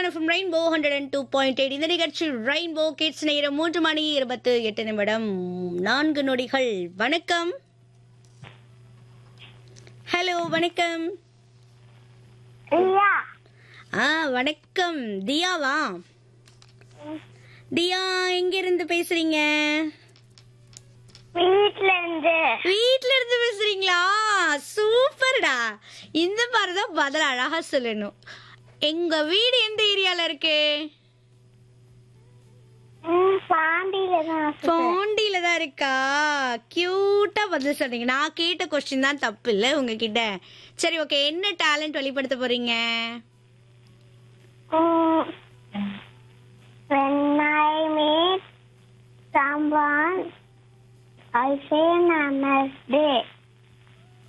FM rainbow hundred and two point eight இந்த நிகழ்ச்சி rainbow kids நேரம் மூன்று மணி இருபத்து எட்டு நிமிடம் நான்கு நொடிகள் வணக்கம் ஹலோ வணக்கம் ஐயா ஆ வணக்கம் தியாவா தியா எங்க இருந்து பேசுறீங்க வீட்ல இருந்து வீட்ல இருந்து பேசுறீங்களா சூப்பர்டா இந்த மாதிரி தான் பதில் அழகா சொல்லணும் எங்க வீடு எந்த ஏரியால இருக்கு ம், பாண்டியில தான் வசிக்கிறேன். பாண்டியில தான் இருக்கா கியூட்டா பதில் சொன்னீங்க நான் கேட்ட கொஸ்டின் தான் தப்பு இல்ல உங்ககிட்ட சரி ஓகே என்ன டேலண்ட் வெளிப்படுத்த போறீங்க ம், when I meet someone, I say namaste.